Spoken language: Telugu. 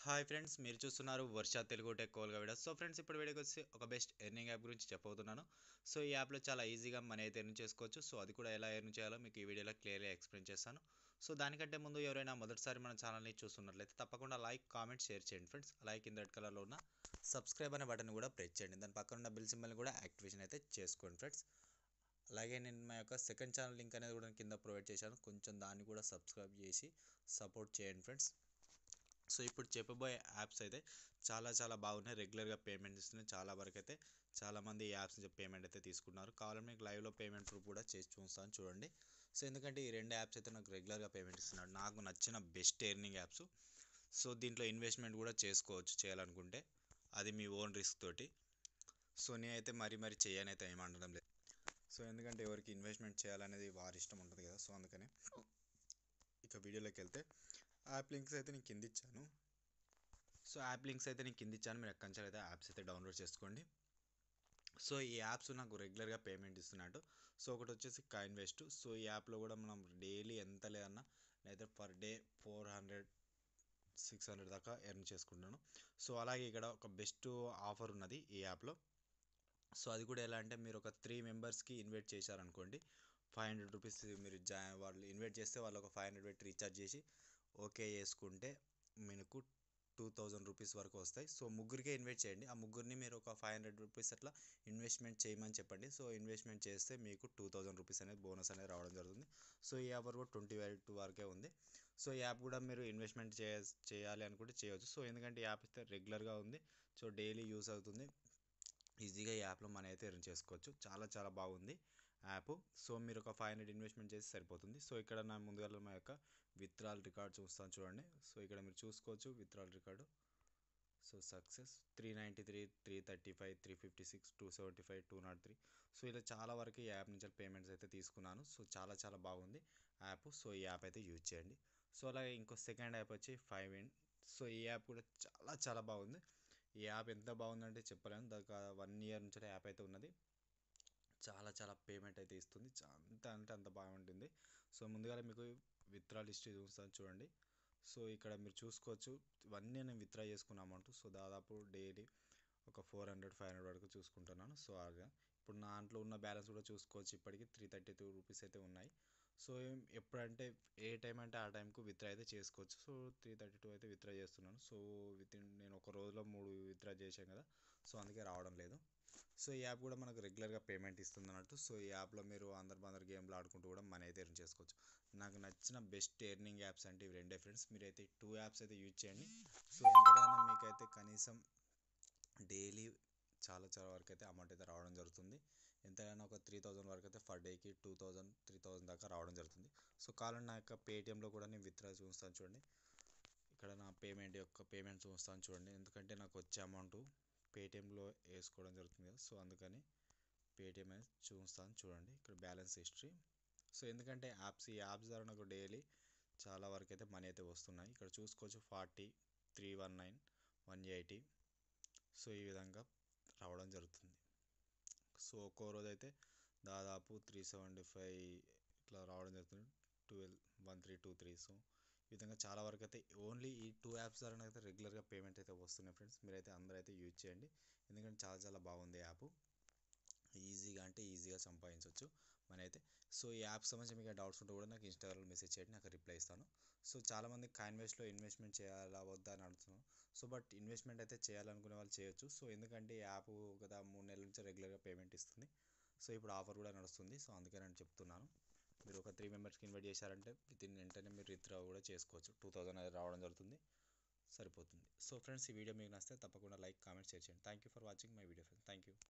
హాయ్ ఫ్రెండ్స్ మీరు చూస్తున్నారు వర్ష తెలుగు టెక్ కోల్గా వీడియో సో ఫ్రెండ్స్ ఇప్పుడు వీడియోకి వచ్చి ఒక బెస్ట్ ఎర్నింగ్ యాప్ గురించి చెప్పబోతున్నాను సో ఈ యాప్లో చాలా ఈజీగా మనీ అయితే ఎర్న్ చేసుకోవచ్చు సో అది కూడా ఎలా ఎర్న్ చేయాలో మీకు ఈ వీడియోలో క్లియర్గా ఎక్స్ప్లెయిన్ చేస్తాను సో దానికంటే ముందు ఎవరైనా మొదటిసారి మన ఛానల్ని చూస్తున్నట్లయితే తప్పకుండా లైక్ కామెంట్ షేర్ చేయండి ఫ్రెండ్స్ అలాగే కింద రెడ్ కలర్లో ఉన్న సబ్స్క్రైబ్ అనే బటన్ కూడా ప్రెస్ చేయండి దాని పక్కన ఉన్న బిల్ సింబల్ని కూడా యాక్టివేషన్ అయితే చేసుకోండి ఫ్రెండ్స్ అలాగే నేను మా యొక్క సెకండ్ ఛానల్ లింక్ అనేది కూడా కింద ప్రొవైడ్ చేశాను కొంచెం దాన్ని కూడా సబ్స్క్రైబ్ చేసి సపోర్ట్ చేయండి ఫ్రెండ్స్ సో ఇప్పుడు చెప్పబోయే యాప్స్ అయితే చాలా చాలా బాగున్నాయి రెగ్యులర్గా పేమెంట్ ఇస్తున్నాయి చాలా వరకు అయితే చాలామంది ఈ యాప్స్ నుంచి పేమెంట్ అయితే తీసుకున్నారు కావాలంటే మీకు లైవ్లో పేమెంట్ ప్రూఫ్ కూడా చేసి చూస్తాను చూడండి సో ఎందుకంటే ఈ రెండు యాప్స్ అయితే నాకు రెగ్యులర్గా పేమెంట్ ఇస్తున్నాడు నాకు నచ్చిన బెస్ట్ ఎర్నింగ్ యాప్స్ సో దీంట్లో ఇన్వెస్ట్మెంట్ కూడా చేసుకోవచ్చు చేయాలనుకుంటే అది మీ ఓన్ రిస్క్ తోటి సో నేనైతే మరీ మరీ చేయనైతే ఏమంటడం లేదు సో ఎందుకంటే ఎవరికి ఇన్వెస్ట్మెంట్ చేయాలనేది వారి ఇష్టం ఉంటుంది కదా సో అందుకని ఇక వీడియోలోకి వెళ్తే యాప్ లింక్స్ అయితే నేను కింద ఇచ్చాను సో యాప్ లింక్స్ అయితే నేను కింద ఇచ్చాను మీరు ఎక్కడి నుంచి అయితే యాప్స్ అయితే డౌన్లోడ్ చేసుకోండి సో ఈ యాప్స్ నాకు రెగ్యులర్గా పేమెంట్ ఇస్తున్నట్టు సో ఒకటి వచ్చేసి కాయిన్ వేస్ట్ సో ఈ యాప్లో కూడా మనం డైలీ ఎంత లేదన్నా లేదా per day four hundred six hundred దాకా ఎర్న్ చేసుకుంటాను సో అలాగే ఇక్కడ ఒక బెస్ట్ ఆఫర్ ఉన్నది ఈ యాప్లో సో అది కూడా ఎలా అంటే మీరు ఒక త్రీ మెంబర్స్కి ఇన్వైట్ చేశారనుకోండి ఫైవ్ హండ్రెడ్ రూపీస్ మీరు జా వాళ్ళు ఇన్వైట్ చేస్తే వాళ్ళు ఒక ఫైవ్ హండ్రెడ్ పెట్టి రీఛార్జ్ చేసి ఓకే చేసుకుంటే మీకు టూ థౌజండ్ రూపీస్ వరకు వస్తాయి సో ముగ్గురికే ఇన్వైట్ చేయండి ఆ ముగ్గురిని మీరు ఒక ఫైవ్ హండ్రెడ్ రూపీస్ అట్లా ఇన్వెస్ట్మెంట్ చేయమని చెప్పండి సో ఇన్వెస్ట్మెంట్ చేస్తే మీకు టూ థౌజండ్ రూపీస్ అనేది బోనస్ అనేది రావడం జరుగుతుంది సో ఈ యాప్ కూడా ట్వంటీ టూ వరకే ఉంది సో ఈ యాప్ కూడా మీరు ఇన్వెస్ట్మెంట్ చేయ చేయాలి అనుకుంటే చేయవచ్చు సో ఎందుకంటే ఈ యాప్ అయితే రెగ్యులర్గా ఉంది సో డైలీ యూస్ అవుతుంది ఈజీగా ఈ యాప్లో మనం అయితే ఎర్న్ చేసుకోవచ్చు చాలా చాలా బాగుంది యాప్ సో మీరు ఒక ఫైవ్ హండ్రెడ్ ఇన్వెస్ట్మెంట్ చేసి సరిపోతుంది సో ఇక్కడ నా ముందుగా మా యొక్క విత్డ్రాల్ రికార్డ్ చూస్తాను చూడండి సో ఇక్కడ మీరు చూసుకోవచ్చు withdrawal record so success three ninety three three thirty five three fifty six two seventy five two not three so ఇలా చాలా వరకు ఈ యాప్ నుంచి పేమెంట్స్ అయితే తీసుకున్నాను సో చాలా చాలా బాగుంది యాప్ సో ఈ యాప్ అయితే యూజ్ చేయండి సో అలాగే ఇంకో సెకండ్ యాప్ వచ్చి ఫైవ్ ఇన్ సో ఈ యాప్ కూడా చాలా చాలా బాగుంది ఈ యాప్ ఎంత బాగుందంటే చెప్పలేను దాకా వన్ ఇయర్ నుంచి యాప్ అయితే ఉన్నది చాలా చాలా పేమెంట్ అయితే ఇస్తుంది అంత అంటే అంత బాగుంటుంది సో ముందుగా మీకు విత్డ్రాల్ హిస్టరీ చూస్తాను చూడండి సో ఇక్కడ మీరు చూసుకోవచ్చు ఇవన్నీ నేను విత్డ్రా చేసుకున్న అమౌంట్ సో దాదాపు డైలీ ఒక ఫోర్ హండ్రెడ్ ఫైవ్ హండ్రెడ్ వరకు చూసుకుంటున్నాను సో అలా ఇప్పుడు నా దాంట్లో ఉన్న బ్యాలెన్స్ కూడా చూసుకోవచ్చు ఇప్పటికి త్రీ థర్టీ టూ రూపీస్ అయితే ఉన్నాయి సో ఎప్పుడంటే ఏ టైం అంటే ఆ టైంకు విత్డ్రా అయితే చేసుకోవచ్చు సో త్రీ థర్టీ టూ అయితే విత్డ్రా చేస్తున్నాను సో విత్ ఇన్ నేను ఒక రోజులో మూడు విత్డ్రా చేశాను కదా సో అందుకే రావడం లేదు సో ఈ యాప్ కూడా మనకు రెగ్యులర్గా పేమెంట్ ఇస్తుంది అన్నట్టు సో ఈ యాప్లో మీరు అందరు బందరు గేమ్లు ఆడుకుంటూ కూడా మనీ అయితే ఎర్న్ చేసుకోవచ్చు నాకు నచ్చిన బెస్ట్ ఎర్నింగ్ యాప్స్ అంటే ఇవి రెండే ఫ్రెండ్స్ మీరైతే టూ యాప్స్ అయితే యూజ్ చేయండి సో ఎంతైనా మీకైతే కనీసం డైలీ చాలా చాలా వరకు అయితే అమౌంట్ అయితే రావడం జరుగుతుంది ఎంతైనా ఒక త్రీ థౌజండ్ వరకు అయితే పర్ డేకి టూ థౌజండ్ త్రీ థౌజండ్ దాకా రావడం జరుగుతుంది సో కావాలంటే నా యొక్క పేటిఎంలో కూడా నేను విత్డ్రా చూస్తాను చూడండి ఇక్కడ నా పేమెంట్ యొక్క పేమెంట్ చూస్తాను చూడండి ఎందుకంటే నాకు వచ్చే అమౌంట్ పేటిఎంలో వేసుకోవడం జరుగుతుంది కదా సో అందుకని పేటిఎం అనేది చూస్తాను చూడండి ఇక్కడ బ్యాలెన్స్ హిస్టరీ సో ఎందుకంటే యాప్స్ ఈ యాప్స్ ద్వారా నాకు డైలీ చాలా వరకు అయితే మనీ అయితే వస్తున్నాయి ఇక్కడ చూసుకోవచ్చు forty three one nine one eighty so ఈ విధంగా రావడం జరుగుతుంది సో ఒక్కో రోజు అయితే దాదాపు త్రీ సెవెంటీ ఫైవ్ ఇట్లా రావడం జరుగుతుంది twelve one three two three so ఈ విధంగా చాలా వరకు అయితే ఓన్లీ ఈ టూ యాప్స్ ద్వారా అయితే రెగ్యులర్గా పేమెంట్ అయితే వస్తున్నాయి ఫ్రెండ్స్ మీరైతే అందరూ అయితే యూజ్ చేయండి ఎందుకంటే చాలా చాలా బాగుంది యాప్ ఈజీగా అంటే ఈజీగా సంపాదించవచ్చు మనైతే సో ఈ యాప్ సంబంధించి మీకు డౌట్స్ ఉంటే కూడా నాకు ఇన్స్టాగ్రామ్లో మెసేజ్ చేయండి నాకు రిప్లై ఇస్తాను సో చాలామంది కాయిన్వేస్ట్లో ఇన్వెస్ట్మెంట్ చేయాలా వద్దా అని అడుగుతున్నాను సో బట్ ఇన్వెస్ట్మెంట్ అయితే చేయాలనుకునే వాళ్ళు చేయొచ్చు సో ఎందుకంటే ఈ యాప్ కదా మూడు నెలల నుంచి రెగ్యులర్గా పేమెంట్ ఇస్తుంది సో ఇప్పుడు ఆఫర్ కూడా నడుస్తుంది సో అందుకే నేను చెప్తున్నాను మీరు ఒక త్రీ మెంబర్స్కి ఇన్వైట్ చేశారంటే విత్ ఇన్ వెంటనే మీరు విత్డ్రా కూడా చేసుకోవచ్చు టూ థౌజండ్ అది రావడం జరుగుతుంది సరిపోతుంది సో ఫ్రెండ్స్ ఈ వీడియో మీకు నచ్చితే తప్పకుండా లైక్ కామెంట్ షేర్ చేయండి thank you for watching my video friends thank you